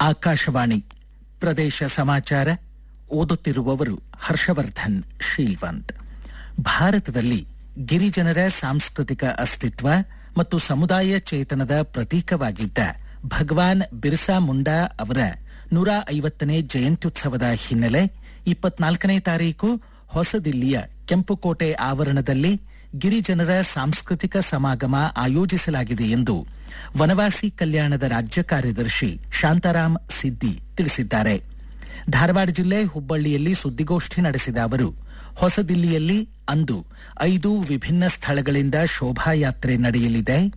ಆಕಾಶವಾಣಿ ಪ್ರದೇಶ ಸಮಾಚಾರ ಓದುತ್ತಿರುವವರು ಹರ್ಷವರ್ಧನ್ ಶೀಲ್ವಂತ್ ಭಾರತದಲ್ಲಿ ಗಿರಿಜನರ ಸಾಂಸ್ಕೃತಿಕ ಅಸ್ತಿತ್ವ ಮತ್ತು ಸಮುದಾಯ ಚೇತನದ ಪ್ರತೀಕವಾಗಿದ್ದ ಭಗವಾನ್ ಬಿರ್ಸಾ ಮುಂಡಾ ಅವರ ನೂರ ಐವತ್ತನೇ ಜಯಂತ್ಯುತ್ಸವದ ಹಿನ್ನೆಲೆ ಇಪ್ಪತ್ನಾಲ್ಕನೇ ತಾರೀಕು ಹೊಸದಿಲ್ಲಿಯ ಕೆಂಪುಕೋಟೆ ಆವರಣದಲ್ಲಿ ಗಿರಿಜನರ ಸಾಂಸ್ಕೃತಿಕ ಸಮಾಗಮ ಆಯೋಜಿಸಲಾಗಿದೆ ಎಂದು ವನವಾಸಿ ಕಲ್ಯಾಣದ ರಾಜ್ಯ ಕಾರ್ಯದರ್ಶಿ ಶಾಂತಾರಾಮ್ ಸಿದ್ದಿ ತಿಳಿಸಿದ್ದಾರೆ ಧಾರವಾಡ ಜಿಲ್ಲೆ ಹುಬ್ಬಳ್ಳಿಯಲ್ಲಿ ಸುದ್ದಿಗೋಷ್ಠಿ ನಡೆಸಿದ ಅವರು ಹೊಸದಿಲ್ಲಿಯಲ್ಲಿ ಅಂದು ಐದು ವಿಭಿನ್ನ ಸ್ಥಳಗಳಿಂದ ಶೋಭಾಯಾತ್ರೆ ನಡೆಯಲಿದೆ